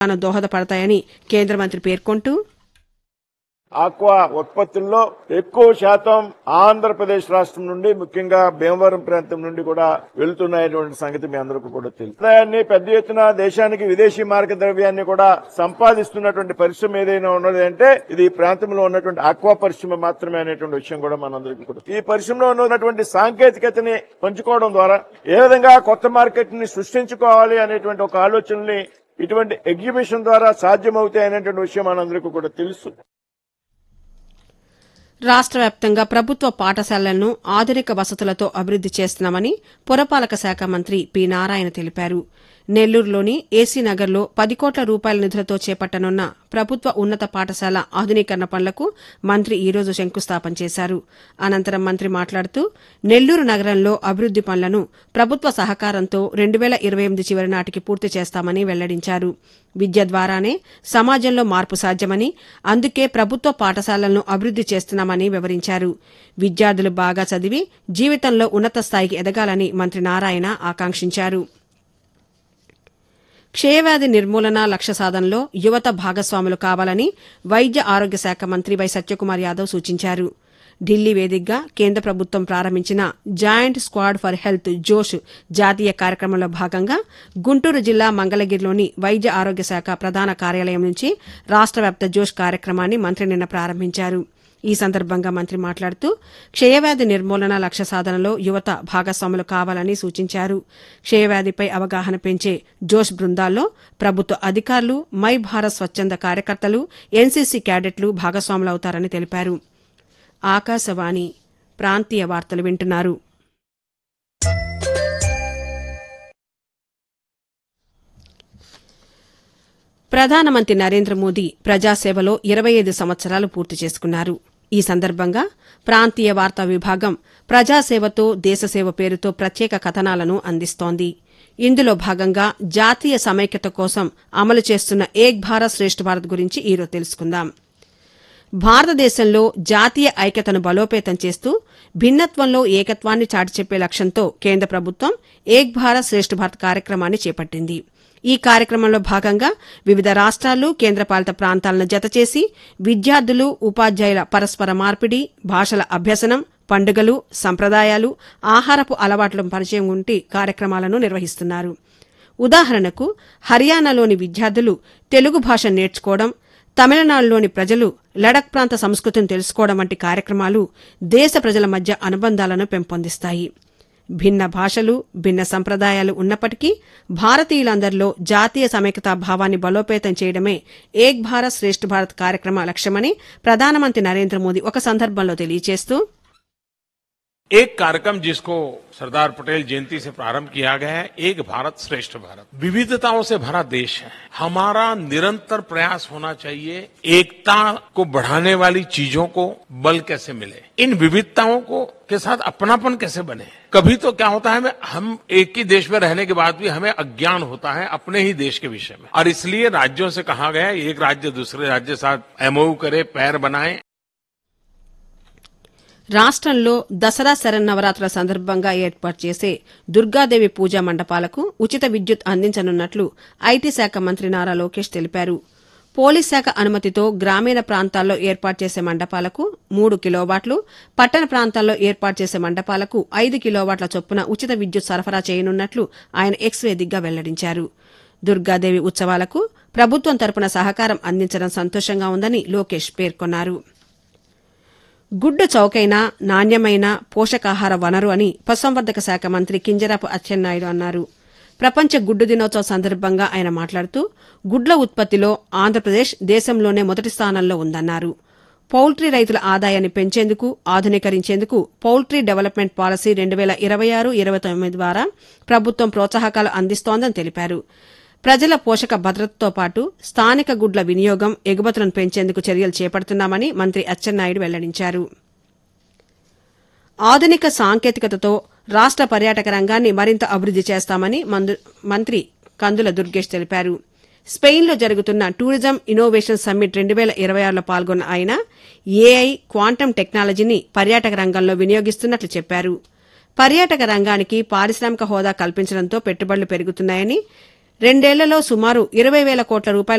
దోహదపడతాయని కేంద్ర మంత్రి పేర్కొంటూ ఆక్వా ఉత్పత్తుల్లో ఎక్కువ శాతం ఆంధ్రప్రదేశ్ రాష్ట్రం నుండి ముఖ్యంగా భీమవరం ప్రాంతం నుండి కూడా వెళ్తున్నాయటువంటి సంగతి మీ అందరికీ కూడా తెలుసు ఆదాయాన్ని పెద్ద ఎత్తున దేశానికి విదేశీ మార్గ ద్రవ్యాన్ని కూడా సంపాదిస్తున్నటువంటి పరిశ్రమ ఏదైనా ఉన్నది అంటే ఇది ఈ ప్రాంతంలో ఉన్నటువంటి ఆక్వా పరిశ్రమ మాత్రమే అనేటువంటి విషయం కూడా మనందరికీ కూడా ఈ పరిశ్రమలో ఉన్నటువంటి సాంకేతికతని పంచుకోవడం ద్వారా ఏ విధంగా కొత్త మార్కెట్ ని సృష్టించుకోవాలి అనేటువంటి ఒక ఆలోచనని ఇటువంటి ఎగ్జిబిషన్ ద్వారా సాధ్యమవుతాయి అనేటువంటి విషయం మనందరికీ కూడా తెలుసు రాష్ట్ర వ్యాప్తంగా ప్రభుత్వ పాఠశాలలను ఆధునిక వసతులతో అభివృద్ది చేస్తున్నామని పురపాలక శాఖ మంత్రి పి నారాయణ తెలిపారు నెల్లూరులోని ఏసీ నగర్లో పది కోట్ల రూపాయల నిధులతో చేపట్టనున్న ప్రభుత్వ ఉన్నత పాఠశాల ఆధునీకరణ పనులకు మంత్రి ఈ రోజు శంకుస్థాపన చేశారు అనంతరం మంత్రి మాట్లాడుతూ నెల్లూరు నగరంలో అభివృద్ది పనులను ప్రభుత్వ సహకారంతో రెండు వేల ఇరవై ఎనిమిది చివరి నాటికి పూర్తి చేస్తామని వెల్లడించారు విద్య ద్వారానే సమాజంలో మార్పు సాధ్యమని అందుకే ప్రభుత్వ పాఠశాలలను అభివృద్ది చేస్తున్నామని వివరించారు విద్యార్థులు బాగా చదివి జీవితంలో ఉన్నత స్థాయికి ఎదగాలని మంత్రి నారాయణ ఆకాంక్షించారు క్షయవ్యాధి నిర్మూలన లక్ష్య సాధనలో యువత భాగస్వాములు కావాలని వైద్య ఆరోగ్య శాఖ మంత్రి వై సత్యకుమార్ యాదవ్ సూచించారు ఢిల్లీ వేదికగా కేంద్ర ప్రభుత్వం ప్రారంభించిన జాయింట్ స్క్వాడ్ ఫర్ హెల్త్ జోష్ జాతీయ కార్యక్రమంలో భాగంగా గుంటూరు జిల్లా మంగళగిరిలోని వైద్య ఆరోగ్య శాఖ ప్రధాన కార్యాలయం నుంచి రాష్ట వ్యాప్త జోష్ కార్యక్రమాన్ని మంత్రి నిన్న ప్రారంభించారు ఈ సందర్భంగా మంత్రి మాట్లాడుతూ క్షయవ్యాధి నిర్మూలన లక్ష్య సాధనలో యువత భాగస్వాములు కావాలని సూచించారు క్షయవ్యాధిపై అవగాహన పెంచే జోష్ బృందాల్లో ప్రభుత్వ అధికారులు మై భారత్ స్వచ్ఛంద కార్యకర్తలు ఎన్సీసీ క్యాడెట్లు భాగస్వాములవుతారని తెలిపారు ఆకాశవాణి ప్రాంతీయ వార్తలు వింటున్నారు ప్రధానమంత్రి నరేంద్ర మోదీ ప్రజాసేవలో ఇరవై ఐదు సంవత్సరాలు పూర్తి చేసుకున్నారు ఈ సందర్భంగా ప్రాంతీయ వార్తా విభాగం ప్రజాసేవతో దేశసేవ పేరుతో ప్రత్యేక కథనాలను అందిస్తోంది ఇందులో భాగంగా జాతీయ సమైక్యత కోసం అమలు చేస్తున్న ఏక్ భారత్ శ్రేష్ఠ భారత్ గురించి ఈరోజు తెలుసుకుందాం భారతదేశంలో జాతీయ ఐక్యతను బలోపేతం చేస్తూ భిన్నత్వంలో ఏకత్వాన్ని చాటి చెప్పే లక్ష్యంతో కేంద్ర ప్రభుత్వం ఏక్ భారత్ శ్రేష్ఠ భారత్ కార్యక్రమాన్ని చేపట్టింది ఈ కార్యక్రమంలో భాగంగా వివిధ రాష్ట్రాలు కేంద్రపాలిత ప్రాంతాలను జతచేసి విద్యార్థులు ఉపాధ్యాయుల పరస్పర మార్పిడి భాషల అభ్యసనం పండుగలు సంప్రదాయాలు ఆహారపు అలవాట్ల పరిచయం వంటి కార్యక్రమాలను నిర్వహిస్తున్నారు ఉదాహరణకు హర్యానాలోని విద్యార్థులు తెలుగు భాష నేర్చుకోవడం తమిళనాడులోని ప్రజలు లడక్ ప్రాంత సంస్కృతిని తెలుసుకోవడం వంటి కార్యక్రమాలు దేశ ప్రజల మధ్య అనుబంధాలను పెంపొందిస్తాయి భిన్న భాషలు భిన్న సంప్రదాయాలు ఉన్నప్పటికీ భారతీయులందరిలో జాతీయ సమైక్యతా భావాన్ని బలోపేతం చేయడమే ఏక్ భారత్ శ్రేష్ఠ భారత్ కార్యక్రమ లక్ష్యమని ప్రధానమంత్రి నరేంద్ర మోదీ ఒక సందర్భంలో తెలియజేస్తూ एक कार्यक्रम जिसको सरदार पटेल जयंती से प्रारंभ किया गया है एक भारत श्रेष्ठ भारत विविधताओं से भरा देश है हमारा निरंतर प्रयास होना चाहिए एकता को बढ़ाने वाली चीजों को बल कैसे मिले इन विविधताओं को के साथ अपनापन कैसे बने कभी तो क्या होता है हम एक ही देश में रहने के बाद भी हमें अज्ञान होता है अपने ही देश के विषय में और इसलिए राज्यों से कहा गया है एक राज्य दूसरे राज्य के साथ एमओयू करे पैर बनाए రాష్ట్రంలో దసరా శరన్నవరాత్రుల సందర్భంగా ఏర్పాటు చేసే దుర్గాదేవి పూజా మండపాలకు ఉచిత విద్యుత్ అందించనున్నట్లు ఐటీ శాఖ మంత్రి నారా లోకేష్ తెలిపారు పోలీస్ శాఖ అనుమతితో గ్రామీణ ప్రాంతాల్లో ఏర్పాటు చేసే మండపాలకు మూడు కిలోవాట్లు పట్టణ ప్రాంతాల్లో ఏర్పాటు చేసే మండపాలకు ఐదు కిలోవాట్ల చొప్పున ఉచిత విద్యుత్ సరఫరా చేయనున్నట్లు ఆయన ఎక్స్ వేదికగా వెల్లడించారు దుర్గాదేవి ఉత్సవాలకు ప్రభుత్వం తరపున సహకారం అందించడం సంతోషంగా ఉందని లోకేష్ పేర్కొన్నారు గుడ్డు చౌకైన నాణ్యమైన పోషకాహార వనరు అని పశుసంవర్ధక శాఖ మంత్రి కింజరాపు అచ్చెన్నాయుడు అన్నారు ప్రపంచ గుడ్డు దినోత్సవం సందర్భంగా ఆయన మాట్లాడుతూ గుడ్ల ఉత్పత్తిలో ఆంధ్రప్రదేశ్ దేశంలోనే మొదటి స్థానంలో ఉందన్నారు పౌల్ట్రీ రైతుల ఆదాయాన్ని పెంచేందుకు ఆధునీకరించేందుకు పౌల్ట్రీ డెవలప్మెంట్ పాలసీ రెండు వేల ఇరవై ఆరు ఇరవై తొమ్మిది ద్వారా ప్రభుత్వం ప్రోత్సాహకాలు అందిస్తోందని తెలిపారు ప్రజల పోషక భద్రతతో పాటు స్థానిక గుడ్ల వినియోగం ఎగుమతులను పెంచేందుకు చర్యలు చేపడుతున్నామని మంత్రి అచ్చెన్నాయుడు వెల్లడించారు ఆధునిక సాంకేతికతతో రాష్ట పర్యాటక రంగాన్ని మరింత అభివృద్ది చేస్తామని మంత్రి కందుల దుర్గేష్ తెలిపారు స్పెయిన్లో జరుగుతున్న టూరిజం ఇన్నోవేషన్ సమ్మిట్ రెండు వేల ఇరవై ఆరులో పాల్గొన్న ఆయన ఏఐ క్వాంటం టెక్నాలజీని పర్యాటక రంగంలో వినియోగిస్తున్నట్లు చెప్పారు పర్యాటక రంగానికి పారిశ్రామిక హోదా కల్పించడంతో పెట్టుబడులు పెరుగుతున్నాయని రెండేళ్లలో సుమారు ఇరవై వేల కోట్ల రూపాయల